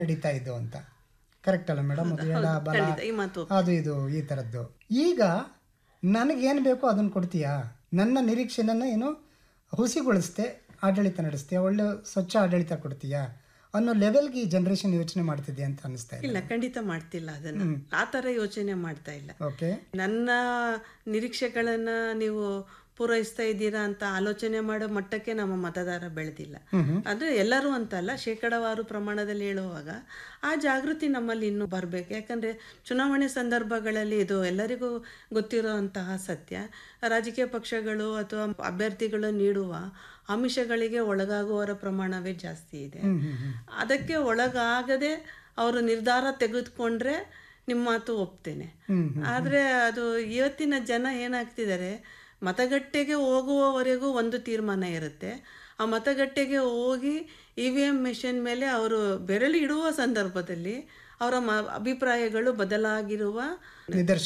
ನಡೀತಾ ಇದ್ದು ಅಂತ ಕರೆಕ್ಟ್ ಅಲ್ಲ ಮೇಡಮ್ ಅದು ಎಡ ಬಲ ಖಂಡಿತ ಈ ಮಾತು ಅದು ಇದು ಈ ಥರದ್ದು ಈಗ ನನಗೇನು ಬೇಕೋ ಅದನ್ನು ಕೊಡ್ತೀಯಾ ನನ್ನ ನಿರೀಕ್ಷೆನನ್ನು ಏನು ಹುಸಿಗೊಳಿಸ್ತೆ ಆಡಳಿತ ನಡೆಸ್ತೀಯಾ ಒಳ್ಳೆ ಸ್ವಚ್ಛ ಆಡಳಿತ ಕೊಡ್ತೀಯಾ ಅನ್ನೋ ಲೆವೆಲ್ಗೆ ಈ ಜನ್ರೇಷನ್ ಯೋಚನೆ ಮಾಡ್ತಿದ್ಯಾ ಅಂತ ಅನಿಸ್ತಾ ಇಲ್ಲ ಇಲ್ಲ ಖಂಡಿತ ಮಾಡ್ತಿಲ್ಲ ಅದನ್ನ ಆ ಥರ ಯೋಚನೆ ಮಾಡ್ತಾ ಇಲ್ಲ ಓಕೆ ನನ್ನ ನಿರೀಕ್ಷೆಗಳನ್ನ ನೀವು ಪೂರೈಸ್ತಾ ಇದ್ದೀರಾ ಅಂತ ಆಲೋಚನೆ ಮಾಡೋ ಮಟ್ಟಕ್ಕೆ ನಮ್ಮ ಮತದಾರ ಬೆಳೆದಿಲ್ಲ ಅಂದ್ರೆ ಎಲ್ಲರೂ ಅಂತಲ್ಲ ಶೇಕಡವಾರು ಪ್ರಮಾಣದಲ್ಲಿ ಹೇಳುವಾಗ ಆ ಜಾಗೃತಿ ನಮ್ಮಲ್ಲಿ ಇನ್ನೂ ಬರಬೇಕು ಯಾಕಂದ್ರೆ ಚುನಾವಣೆ ಸಂದರ್ಭಗಳಲ್ಲಿ ಇದು ಎಲ್ಲರಿಗೂ ಗೊತ್ತಿರುವಂತಹ ಸತ್ಯ ರಾಜಕೀಯ ಪಕ್ಷಗಳು ಅಥವಾ ಅಭ್ಯರ್ಥಿಗಳು ನೀಡುವ ಆಮಿಷಗಳಿಗೆ ಒಳಗಾಗುವವರ ಪ್ರಮಾಣವೇ ಜಾಸ್ತಿ ಇದೆ ಅದಕ್ಕೆ ಒಳಗಾಗದೆ ಅವರು ನಿರ್ಧಾರ ತೆಗೆದುಕೊಂಡ್ರೆ ನಿಮ್ಮ ಮಾತು ಒಪ್ತೇನೆ ಆದರೆ ಅದು ಇವತ್ತಿನ ಜನ ಏನಾಗ್ತಿದ್ದಾರೆ ಮತಗಟ್ಟೆಗೆ ಹೋಗುವವರೆಗೂ ಒಂದು ತೀರ್ಮಾನ ಇರುತ್ತೆ ಆ ಮತಗಟ್ಟೆಗೆ ಹೋಗಿ ಇ ವಿ ಎಮ್ ಮೆಷಿನ್ ಮೇಲೆ ಅವರು ಬೆರಳು ಇಡುವ ಸಂದರ್ಭದಲ್ಲಿ ಅವರ ಮ ಅಭಿಪ್ರಾಯಗಳು ಬದಲಾಗಿರುವ ನಿದರ್ಶನ